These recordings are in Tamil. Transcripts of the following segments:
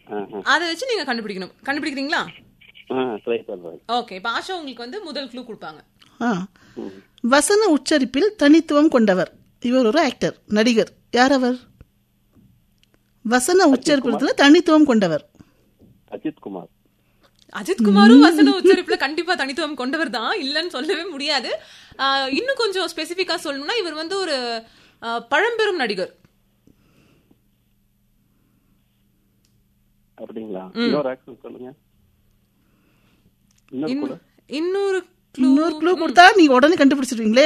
ஆஹா. அதை வச்சு நீங்க கண்டுபிடிக்கணும் கண்டுபிடிக்கிறீங்களா ஆ ட்ரை பண்றேன் ஓகே இப்போ ஆஷா உங்களுக்கு வந்து முதல் க்ளூ கொடுப்பாங்க ஆ வசன உச்சரிப்பில் தனித்துவம் கொண்டவர் இவர் ஒரு ஆக்டர் நடிகர் யார் அவர் வசன உச்சரிப்பில் தனித்துவம் கொண்டவர் அஜித் குமார் அஜித் குமாரும் வசன உச்சரிப்புல கண்டிப்பா தனித்துவம் கொண்டவர் தான் இல்லைன்னு சொல்லவே முடியாது ஆஹ், இன்னும் கொஞ்சம் ஸ்பெசிபிக்கா சொல்லணும்னா இவர் வந்து ஒரு ஆஹ், பழம்பெரும் நடிகர் அப்படிங்களா இன்னொரு ஆக்ஷன் சொல்லுங்க இன்னொரு கூட இன்னொரு க்ளூ இன்னொரு க்ளூ கொடுத்தா நீங்க உடனே கண்டுபிடிச்சிருவீங்களே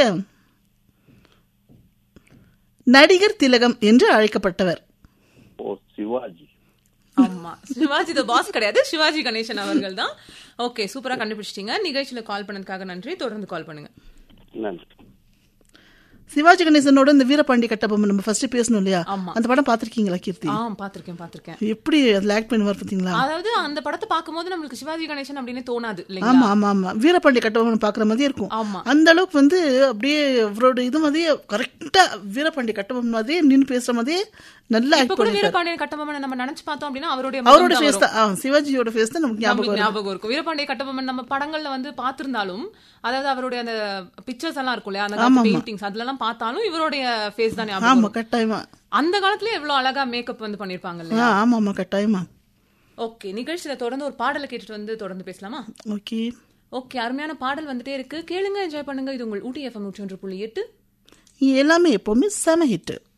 நடிகர் திலகம் என்று அழைக்கப்பட்டவர் ஓ சிவாஜி ஆமா சிவாஜி த பாஸ் கிடையாது சிவாஜி கணேசன் அவர்கள் தான் ஓகே சூப்பரா கண்டுபிடிச்சிட்டீங்க நிகழ்ச்சியில கால் பண்ணதுக்காக நன்றி தொடர்ந்து கால் பண்ணுங்க நன்றி சிவாஜி கணேசனோட இந்த வீரபாண்டி கட்டபொம்மன் நம்ம ஃபர்ஸ்ட் பேசணும் இல்லையா ஆமா. அந்த படம் பாத்திருக்கீங்களா கீர்த்தி ஆ பாத்திருக்கேன் பாத்திருக்கேன் எப்படி அதுல ஆக்ட் பண்ணுவார் பாத்தீங்களா அதாவது அந்த படத்தை பார்க்கும்போது நம்மளுக்கு சிவாஜி கணேசன் அப்படின்னு தோணாது இல்லைங்களா ஆமா ஆமா ஆமா வீரபாண்டி கட்டபொம்மன் பாக்குற மாதிரி இருக்கும் ஆமா அந்த அளவுக்கு வந்து அப்படியே அவரோட இது மாதிரியே கரெக்டா வீரபாண்டி கட்டபொம்மன் மாதிரியே நின்னு பேசுற மாதிரியே நல்லா இப்ப ஆக்ட் கூட பண்ணி வீரபாண்டியன் கட்டபொம்மன் நம்ம நினைச்சு பார்த்தோம் அப்படின்னா அவருடைய முகம் அவரோட தான் ஃபேஸ் வரும். தான் ஆ, சிவாஜியோட ஃபேஸ் தான் நமக்கு ஞாபகம் நமக்கு வரும் ஞாபகம் இருக்கும் வீரபாண்டிய கட்டபொம்மன் நம்ம படங்கள்ல வந்து பார்த்திருந்தாலும் அதாவது அவருடைய அந்த பிக்சர்ஸ் எல்லாம் இருக்கும் இல்லையா அந்த பெயிண்டிங்ஸ் அதுல எல்லாம் பார்த்தாலும் இவருடைய ஃபேஸ் தான் ஞாபகம் ஆமா வரும். கட்டாயமா அந்த காலத்துல எவ்வளவு அழகா மேக்கப் வந்து பண்ணிருப்பாங்கல்ல ஆ ஆமா ஆமா கட்டாயமா ஓகே நிகழ்ச்சியில தொடர்ந்து ஒரு பாடலை கேட்டுட்டு வந்து தொடர்ந்து பேசலாமா ஓகே ஓகே அருமையான பாடல் வந்துட்டே இருக்கு கேளுங்க என்ஜாய் பண்ணுங்க இது உங்கள் ஊட்டி எஃப்எம் நூற்றி ஒன்று புள்ளி எட்டு எல்லாமே எப்பவுமே செம ஹிட்